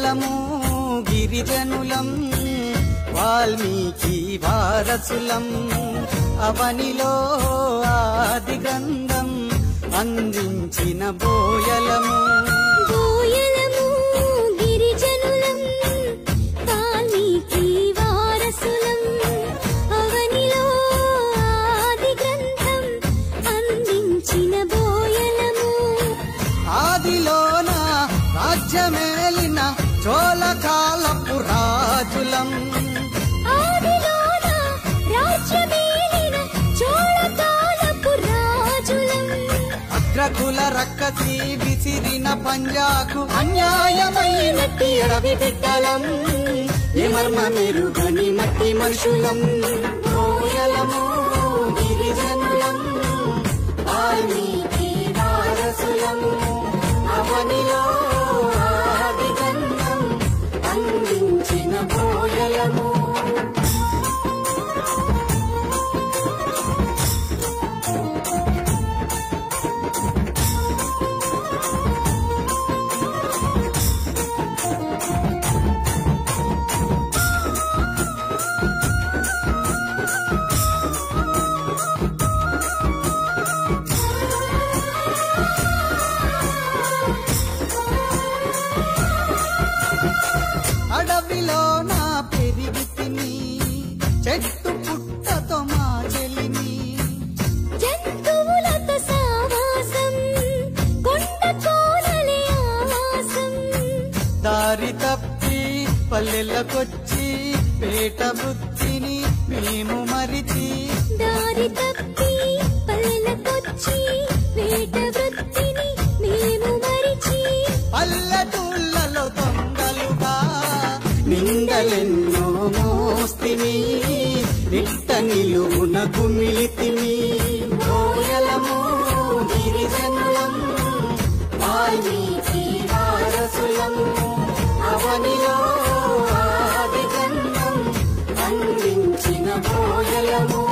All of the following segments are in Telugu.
బోయలము గిరిజనులం వాల్మీకి వారసులం అవనిలో ఆది గ్రంథం అందించిన బోయలము బోయలము గిరిజనులం వాల్మీకి వారసులం అవనిలో ఆది గ్రంథం అందించిన బోయలము ఆదిలోన రాజ్యమేలిన చోళకాలపు రాజులం ఆదిలోన రాజ్యమేలిన చోళకాలపు రాజులం అగ్రకుల రక్కసి విసిరిన పంజాకు అన్యాయమైనట్టి ఎడవి బిడ్డలం ఏ మర్మ మెరుగని మట్టి మనుషులం బోయలము గిరిజనులం వాల్మీకి వారసులం అవనిలో ఆది గంధం అందించిన బోయలము అడవిలో నా పెరిగి తిని చెట్టు పుట్టతో మా చెలిని జంతువులతో సావాసం కొండ కోనలే ఆవాసం దారి తప్పి పల్లెలకొచ్చి పేట బుద్ధిని మేము మరిచి దారి తప్పి పల్లెకొచ్చి వేట వృత్తిని మేము మరిచి పల్లెటూళ్ళలో దొంగలుగా నిందలెన్నో మోస్తిని నిట్ట నిలువున కుమిలితిని బోయలము గిరిజనులం వాల్మీకి వారసులం అవనిలో ఆది గంధం అందించిన బోయలము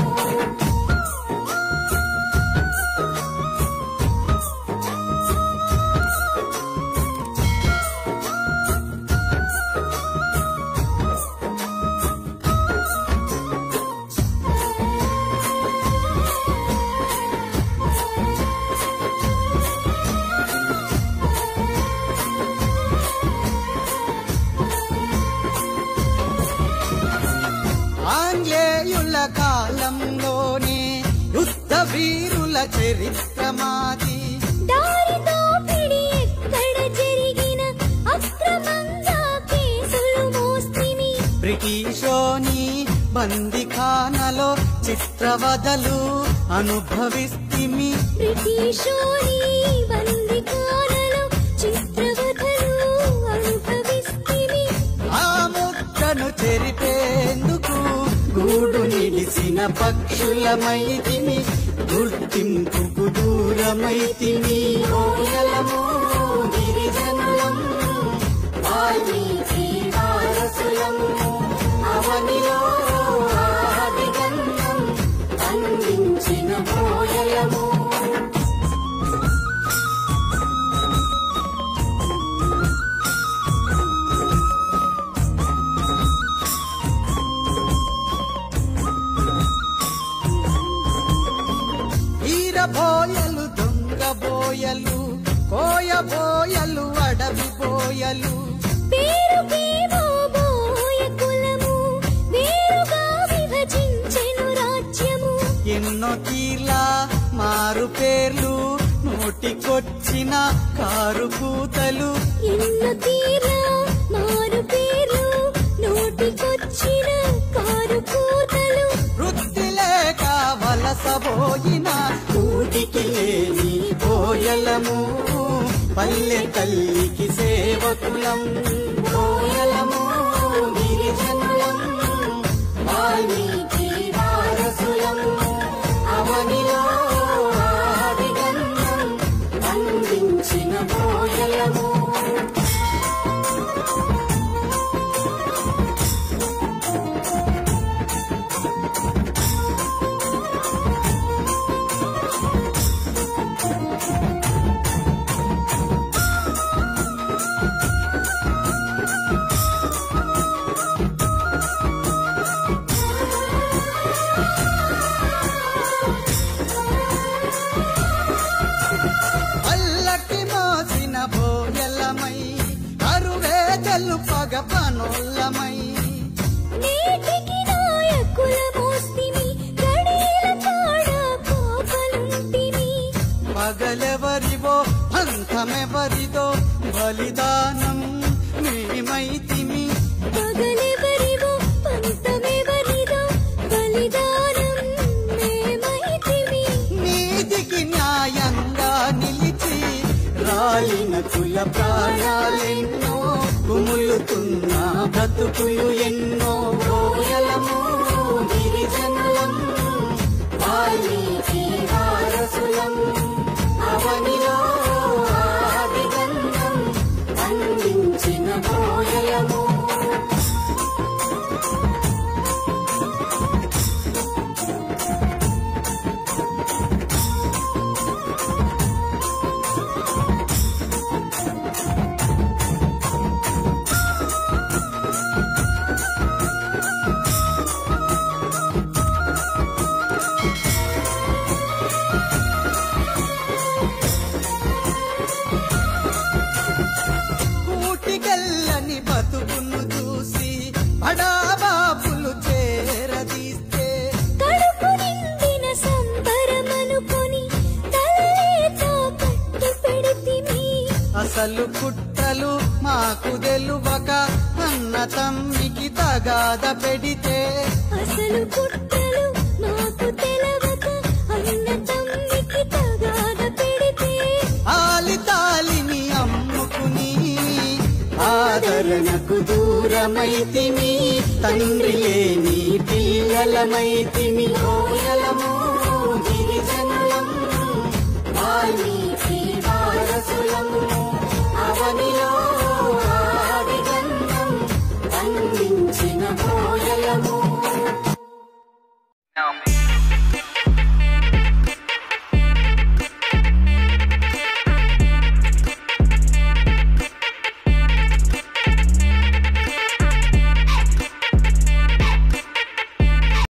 ఆంగ్లేయుల కాలంలోనే యుద్ధ వీరుల చరిత్ర మాది దారితో పిడి ఎక్కడ జరిగిన అక్రమంగా కేసులు మోస్తిమి బ్రిటిషోని బందిఖానలో చిత్రవదలు అనుభవిస్తిమి బ్రిటిషోని బందికాలలో చిత్రవధలు అనుభవిస్తిమి ఆ ముద్దను చెరిపేందుకు గూడు నిలిసిన పక్షులమైతిమి గుర్తింపుకు దూరమైతిమి ఓయలము గిరిజనులం వాల్మీకి వారసులం అవనిలో ఆది గంధం అందించిన బోయలము ఈరబోయలు దొంగ బోయలు కోయబోయలు అడవి బోయలు పేరుకేమో బోయ కులము వేరుగా విభజించెను రాజ్యము ఎన్నో తీర్ల మారు పేర్లు నోటికొచ్చిన కారు కూతలు ఎన్నో తీరా మారు పేర్లు నోటికొచ్చిన కారు కూతలు వృత్తి లేక వలసబోయిన కూటికి లేని బోయలము పల్లె తల్లికి సేవకులం బోయలము గిరిజనులం వాల్మీకి వారసులం అవనిలో ఆది గంధం అందించిన బోయలము మనోల్లమై నేటికి నాయకుల మోస్తిమి గడీల కాడ కాపలుంటిమి పగలెవరివో అంతమెవరిదో బలిదానం మేమైతిమి పగలెవరివో పంతమెవరిదో బలిదానం మేమైతిమి నీతికి న్యాయంగా నిలిచి రాలిన కుల ప్రాణాలెన్నో కుములుతున్న బ్రతుకులు ఎన్నో ఓయలము గిరిజనులం వాల్మీకి వారసులం అవనిలో ఆదిగంధం అందించిన ఓయలము కూటికెళ్ళని బతుకును చూసి బడాబాబులు చేరదీస్తే కడుపు నిండిన సంబరమనుకొని తలలేతో కట్టు పెడితిమి అసలు కుట్రలు మాకు తెలువక అన్న తమ్మికి తగాద పెడితే అసలు కుట్రలు మాకు తెలవక అన్న తమ్మికి తగాద పెడితే ఆలి తాలిని అమ్ముకుని ఆదరణకు దూరమైతిమి తండ్రి లేని పిల్లలమైతిమి ఓయలము గిరిజనులం వాల్మీకి వారసులం అవనిలో